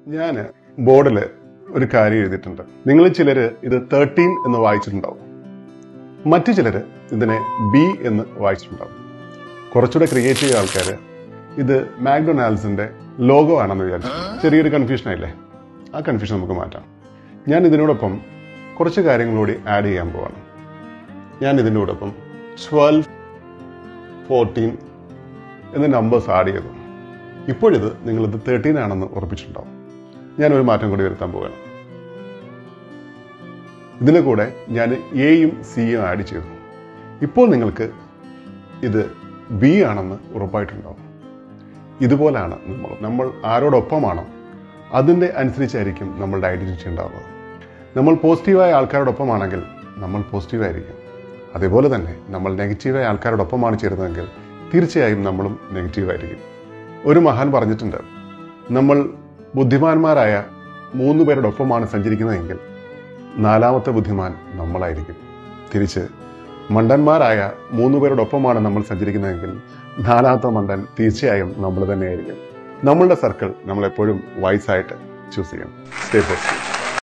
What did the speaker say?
ഞാൻ ബോർഡിൽ ഒരു കാര്യം എഴുതിയിട്ടുണ്ട് നിങ്ങൾ ചിലര് ഇത് തേർട്ടീൻ എന്ന് വായിച്ചിട്ടുണ്ടാവും മറ്റു ചിലര് ഇതിനെ ബി എന്ന് വായിച്ചിട്ടുണ്ടാവും കുറച്ചുകൂടെ ക്രിയേറ്റീവ് ആൾക്കാർ ഇത് മാക്ഡൊണാൾഡ്സിന്റെ ലോഗോ ആണെന്ന് വിചാരിച്ചു ചെറിയൊരു കൺഫ്യൂഷൻ ആയില്ലേ ആ കൺഫ്യൂഷൻ നമുക്ക് മാറ്റാം ഞാൻ ഇതിനോടൊപ്പം കുറച്ച് കാര്യങ്ങളൂടി ആഡ് ചെയ്യാൻ പോവാണ് ഞാൻ ഇതിനോടൊപ്പം ട്വൽവ് ഫോർട്ടീൻ എന്ന നമ്പേഴ്സ് ആഡ് ചെയ്തു ഇപ്പോഴിത് നിങ്ങളിത് തേർട്ടീൻ ആണെന്ന് ഉറപ്പിച്ചിട്ടുണ്ടാവും ഞാനൊരു മാറ്റം കൂടി വരുത്താൻ പോവുകയാണ് ഇതിൻ്റെ കൂടെ ഞാൻ എയും സിയും ആഡ് ചെയ്തു ഇപ്പോൾ നിങ്ങൾക്ക് ഇത് ബി ആണെന്ന് ഉറപ്പായിട്ടുണ്ടാവും ഇതുപോലാണ് നമ്മൾ നമ്മൾ ആരോടൊപ്പമാണോ അതിൻ്റെ അനുസരിച്ചായിരിക്കും നമ്മളുടെ ഐഡൻറ്റിറ്റി ഉണ്ടാവുന്നത് നമ്മൾ പോസിറ്റീവായ ആൾക്കാരോടൊപ്പമാണെങ്കിൽ നമ്മൾ പോസിറ്റീവായിരിക്കും അതേപോലെ തന്നെ നമ്മൾ നെഗറ്റീവായ ആൾക്കാരോടൊപ്പമാണ് ചേരുന്നതെങ്കിൽ തീർച്ചയായും നമ്മളും നെഗറ്റീവായിരിക്കും ഒരു മഹാൻ പറഞ്ഞിട്ടുണ്ട് നമ്മൾ ബുദ്ധിമാന്മാരായ മൂന്ന് പേരുടെ ഒപ്പമാണ് സഞ്ചരിക്കുന്നതെങ്കിൽ നാലാമത്തെ ബുദ്ധിമാൻ നമ്മളായിരിക്കും തിരിച്ച് മണ്ടന്മാരായ മൂന്ന് പേരുടെ ഒപ്പമാണ് നമ്മൾ സഞ്ചരിക്കുന്നതെങ്കിൽ നാലാമത്തെ മണ്ടൻ തീർച്ചയായും നമ്മൾ തന്നെയായിരിക്കും നമ്മളുടെ സർക്കിൾ നമ്മളെപ്പോഴും വൈസായിട്ട് ചൂസ് ചെയ്യണം സ്റ്റേ പോസിറ്റീവ്